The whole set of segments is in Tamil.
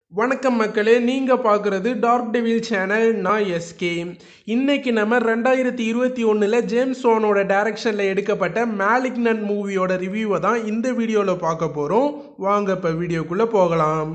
வணக்கம் மக்களே நீங்க பார்க்குறது டார்க் டெவில் சேனல் நான் எஸ்கே இன்னைக்கு நம்ம ரெண்டாயிரத்தி இருபத்தி ஒன்றில் ஜேம்ஸ் வானோட டைரக்ஷனில் எடுக்கப்பட்ட மேலிக்னன் மூவியோட ரிவ்யூவை தான் இந்த வீடியோவில் பார்க்க போகிறோம் வாங்க இப்போ வீடியோக்குள்ளே போகலாம்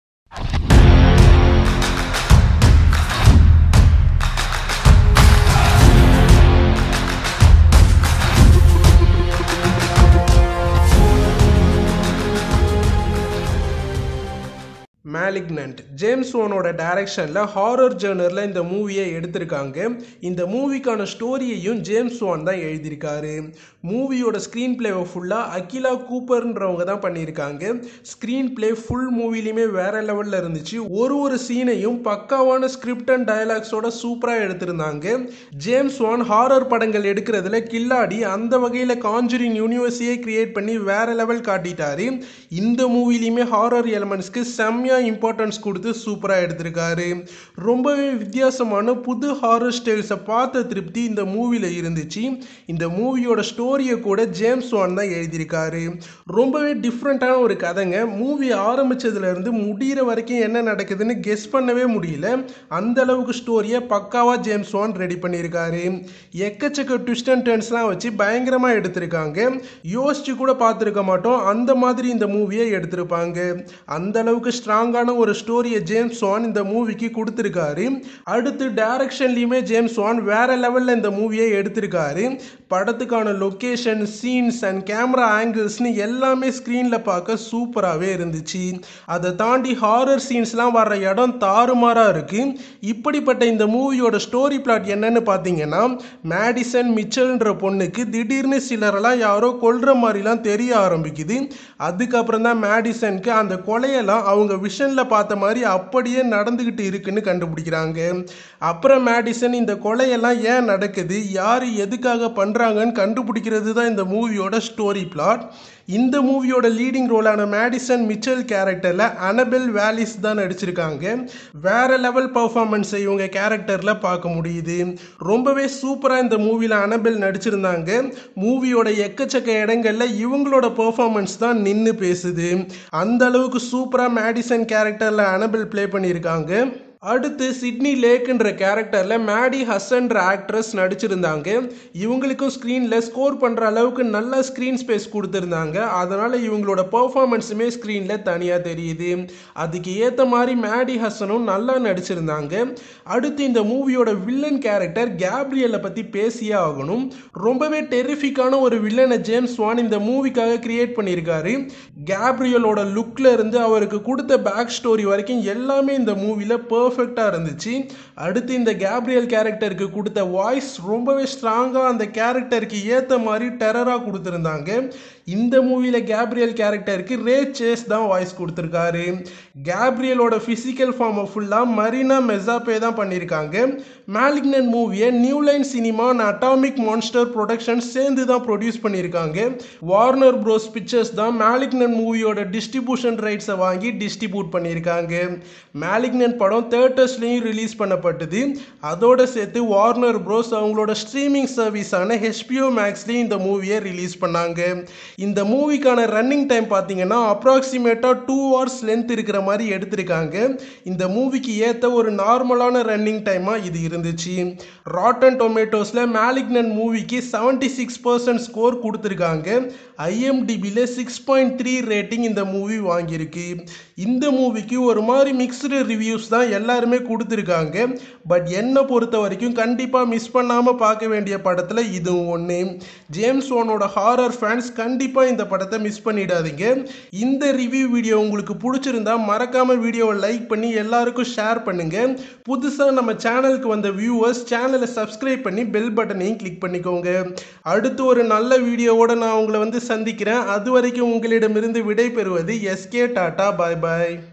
மேலிக்னன்ட் ஜேம்ஸ் ஓனோட டைரக்ஷனில் ஹாரர் ஜேர்னரில் இந்த மூவியை எடுத்திருக்காங்க இந்த மூவிக்கான ஸ்டோரியையும் ஜேம்ஸ் வான் தான் எழுதியிருக்காரு மூவியோட ஸ்க்ரீன் பிளேவை ஃபுல்லாக அகிலா கூப்பர்ன்றவங்க தான் பண்ணியிருக்காங்க ஸ்க்ரீன் பிளே ஃபுல் மூவிலையுமே வேற லெவலில் இருந்துச்சு ஒரு ஒரு சீனையும் பக்காவான ஸ்கிரிப்ட் அண்ட் டயலாக்ஸோட சூப்பராக எடுத்திருந்தாங்க ஜேம்ஸ் வான் ஹாரர் படங்கள் எடுக்கிறதுல கில்லாடி அந்த வகையில் காஞ்சூரிங் யூனிவர்ஸையே கிரியேட் பண்ணி வேற லெவல் காட்டிட்டாரு இந்த மூவிலையுமே ஹாரர் எலமெண்ட்ஸ்க்கு செம்மையாக இம்பார்ட்டன்ஸ் கொடுத்து சூப்பராக எடுத்திருக்காரு ரொம்பவே வித்தியாசமான புது ஹாரர் ஸ்டைல்ஸை பார்த்த திருப்தி இந்த மூவியில் இருந்துச்சு இந்த மூவியோட ஸ்டோரியை கூட ஜேம்ஸ் வான் தான் எழுதியிருக்காரு ரொம்பவே டிஃப்ரெண்ட்டான ஒரு கதைங்க மூவி ஆரம்பிச்சதுலேருந்து முடிகிற வரைக்கும் என்ன நடக்குதுன்னு கெஸ் பண்ணவே முடியல அந்த அளவுக்கு ஸ்டோரியை பக்காவாக ஜேம்ஸ் வான் ரெடி பண்ணியிருக்காரு எக்கச்சக்க ட்விஸ்ட் அண்ட் டர்ன்ஸ்லாம் வச்சு பயங்கரமாக எடுத்திருக்காங்க யோசிச்சு கூட பார்த்துருக்க மாட்டோம் அந்த மாதிரி இந்த மூவியை எடுத்திருப்பாங்க அந்த அளவுக்கு ஸ்ட்ராங்கான ஒரு ஸ்டோரியை ஜேம்ஸ் வான் இந்த மூவிக்கு கொடுத்துருக்காரு அடுத்து டைரக்ஷன்லையுமே ஜேம்ஸ் வான் வேற லெவலில் இந்த மூவியை எடுத்திருக்காரு படத்துக்கான லொக்கேஷன் சீன்ஸ் அண்ட் கேமரா ஆங்கிள்ஸ்னு எல்லாமே ஸ்க்ரீனில் பார்க்க சூப்பராகவே இருந்துச்சு அதை தாண்டி ஹாரர் சீன்ஸ்லாம் வர்ற இடம் தாறுமாறாக இருக்குது இப்படிப்பட்ட இந்த மூவியோட ஸ்டோரி பிளாட் என்னன்னு பார்த்தீங்கன்னா மேடிசன் மிச்சல்ன்ற பொண்ணுக்கு திடீர்னு சிலரெல்லாம் யாரோ கொல்ற மாதிரிலாம் தெரிய ஆரம்பிக்குது அதுக்கப்புறம் தான் மேடிசனுக்கு அந்த கொலையெல்லாம் அவங்க விஷனில் பார்த்த மாதிரி அப்படியே நடந்துக்கிட்டு இருக்குன்னு கண்டுபிடிக்கிறாங்க அப்புறம் மேடிசன் இந்த கொலையெல்லாம் ஏன் நடக்குது யார் எதுக்காக பண்ணுறாங்கன்னு கண்டுபிடிக்கிறது தான் இந்த மூவியோட ஸ்டோரி பிளாட் இந்த மூவியோட லீடிங் ரோலான மேடிசன் மிச்சல் கேரக்டரில் அனபெல் வேலிஸ் தான் நடிச்சிருக்காங்க வேற லெவல் பர்ஃபார்மன்ஸை இவங்க கேரக்டரில் பார்க்க முடியுது ரொம்பவே சூப்பராக இந்த மூவியில் அனபெல் நடிச்சிருந்தாங்க மூவியோட எக்கச்சக்க இடங்கள்ல இவங்களோட பெர்ஃபார்மன்ஸ் தான் நின்று பேசுது அந்த அளவுக்கு சூப்பராக மேடிசன் கேரக்டரில் அனபெல் ப்ளே பண்ணியிருக்காங்க அடுத்து சிட்னி லேக்குன்ற கேரக்டரில் மேடி ஹஸ்ன்ற ஆக்ட்ரஸ் நடிச்சிருந்தாங்க இவங்களுக்கும் ஸ்க்ரீனில் ஸ்கோர் பண்ணுற அளவுக்கு நல்ல ஸ்க்ரீன் ஸ்பேஸ் கொடுத்துருந்தாங்க அதனால் இவங்களோட பர்ஃபார்மன்ஸுமே ஸ்க்ரீனில் தனியாக தெரியுது அதுக்கு ஏற்ற மாதிரி மேடி ஹசனும் நல்லா நடிச்சிருந்தாங்க அடுத்து இந்த மூவியோட வில்லன் கேரக்டர் கேப்ரியலை பற்றி பேசியே ஆகணும் ரொம்பவே டெரிஃபிக்கான ஒரு வில்லனை ஜேம்ஸ் வான் இந்த மூவிக்காக கிரியேட் பண்ணியிருக்காரு கேப்ரியலோட லுக்கில் இருந்து அவருக்கு கொடுத்த பேக் ஸ்டோரி வரைக்கும் எல்லாமே இந்த மூவியில் பர்ஃபெக்டாக இருந்துச்சு அடுத்து இந்த கேப்ரியல் கேரக்டருக்கு கொடுத்த வாய்ஸ் ரொம்பவே ஸ்ட்ராங்காக அந்த கேரக்டருக்கு ஏற்ற மாதிரி டெரராக கொடுத்துருந்தாங்க இந்த மூவியில் கேப்ரியல் கேரக்டருக்கு ரே சேஸ் தான் வாய்ஸ் கொடுத்துருக்காரு கேப்ரியலோட ஃபிசிக்கல் ஃபார்மை ஃபுல்லாக மரீனா மெசாப்பே தான் பண்ணியிருக்காங்க மேலிக்னன் மூவியை New Line Cinema and Atomic Monster production சேர்ந்து தான் ப்ரொடியூஸ் பண்ணியிருக்காங்க வார்னர் ப்ரோஸ் பிக்சர்ஸ் தான் மேலிக்னன் மூவியோட டிஸ்ட்ரிபியூஷன் ரைட்ஸை வாங்கி டிஸ்ட்ரிபியூட் பண்ணியிருக்காங்க மேலிக்னன் படம் தேட்டர்ஸ்லேயும் ரிலீஸ் பண்ணப்பட்டது அதோட சேர்த்து வார்னர் ப்ரோஸ் அவங்களோட ஸ்ட்ரீமிங் சர்வீஸான ஹெச்பிஓ மேக்ஸ்லேயும் இந்த மூவியை ரிலீஸ் பண்ணாங்க இந்த மூவிக்கான ரன்னிங் டைம் பார்த்தீங்கன்னா அப்ராக்சிமேட்டாக டூ ஹவர்ஸ் லென்த் இருக்கிற மாதிரி எடுத்திருக்காங்க இந்த மூவிக்கு ஏற்ற ஒரு நார்மலான ரன்னிங் டைமாக இது இருந்துச்சு ராட்டன் டொமேட்டோஸில் மேலிக்னன் மூவிக்கு செவன்டி சிக்ஸ் பர்சன்ட் ஸ்கோர் கொடுத்துருக்காங்க ஐஎம்டிபியில் சிக்ஸ் பாயிண்ட் த்ரீ ரேட்டிங் இந்த மூவி வாங்கியிருக்கு இந்த மூவிக்கு ஒரு மாதிரி மிக்ஸ்டு ரிவ்யூஸ் தான் எல்லாருமே கொடுத்துருக்காங்க பட் என்னை பொறுத்த வரைக்கும் கண்டிப்பாக மிஸ் பண்ணாமல் பார்க்க வேண்டிய படத்தில் இதுவும் ஒன்று ஜேம்ஸ் ஓனோட ஹாரர் ஃபேன்ஸ் கண்டிப்பாக இந்த படத்தை மிஸ் பண்ணிடாதீங்க இந்த ரிவ்யூ வீடியோ உங்களுக்கு பிடிச்சிருந்தா மறக்காமல் வீடியோவை லைக் பண்ணி எல்லாருக்கும் ஷேர் பண்ணுங்கள் புதுசாக நம்ம சேனலுக்கு வந்த வியூவர்ஸ் சேனலை சப்ஸ்கிரைப் பண்ணி பெல் பட்டனையும் கிளிக் பண்ணிக்கோங்க அடுத்து ஒரு நல்ல வீடியோவோட நான் உங்களை வந்து சந்திக்கிறேன் அது வரைக்கும் உங்களிடமிருந்து விடை பெறுவது எஸ்கே டாட்டா பாய் பாய்